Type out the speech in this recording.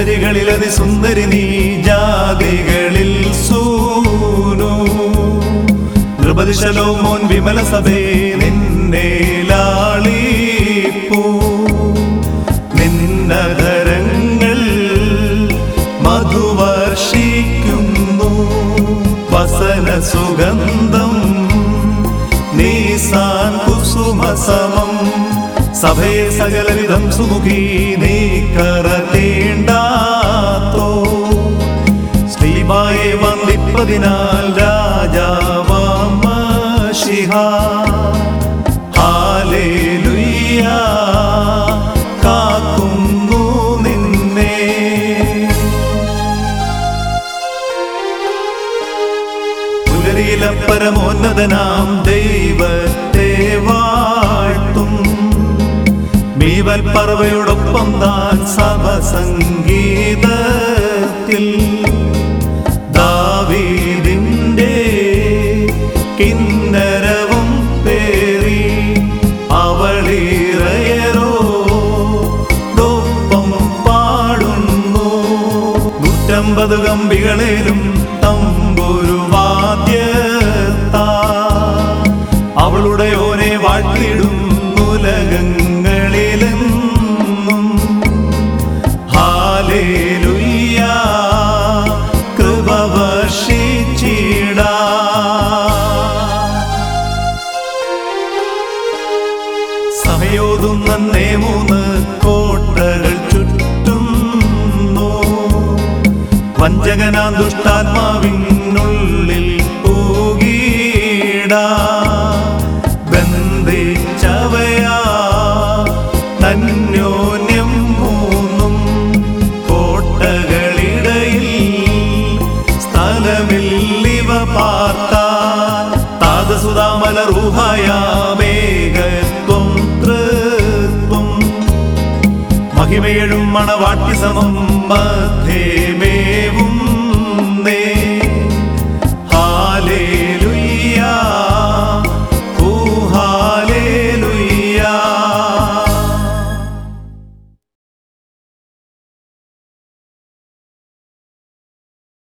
സുന്ദരികളിൽ അതിസുന്ദരി നീ ജാതികളിൽ സൂനു നൃപതിശലോ മോൻ വിമല സഭേ നിന്നെ ലാളിപ്പൂ നിന്നധരങ്ങൾ മധുവർഷിക്കുന്നു വസന സുഗന്ധം നീസാൻ കുസുമസമം സഭയെ സകലവിധം സുമുഖി നീ കറതേണ്ടാത്തോ ശ്രീമായെ വന്ദിപ്പതിനാൽ രാജാവാമശിഹ ഹാലേലുയ്യ കാക്കുന്നു നിന്നെ പുലരിയില പരമോന്നതനാം ദൈവത്തെ വാഴ്ത്തും മീവൽ പറവയോടൊപ്പം താൻ സഭ സംഗീതത്തിൽ ദാവീദിന്റെ കിന്നരവും പേറി അവളിറയരോ ദോപ്പം പാടുന്നു നൂറ്റമ്പത് കമ്പികളേലും തമ്പൊരു വാദ്യത്താ അവളുടെ ഓനെ വാഴ്ത്തിടുന്നുലകങ്ങളിലെന്നും ഹാലേലുയ്യ കൃപ വർഷിച്ചിടാ സഭയോതും നന്നേ മൂന്ന് കോട്ടകൾ ചുറ്റുന്നു വഞ്ചകനാ ദുഷ്ടാത്മാവിനുള്ളിൽ പൂകീടാ ബന്ധിച്ചവയാ തന്യോന്യം മൂന്നും കോട്ടകളിടയിൽ സ്ഥലമില്ലിവ പാർത്താൻ താതസുതാമല റൂഹായാമേകത്വം തൃത്വം മഹിമേഴും മണവാട്ടി സമം മധ്യമേവും നേ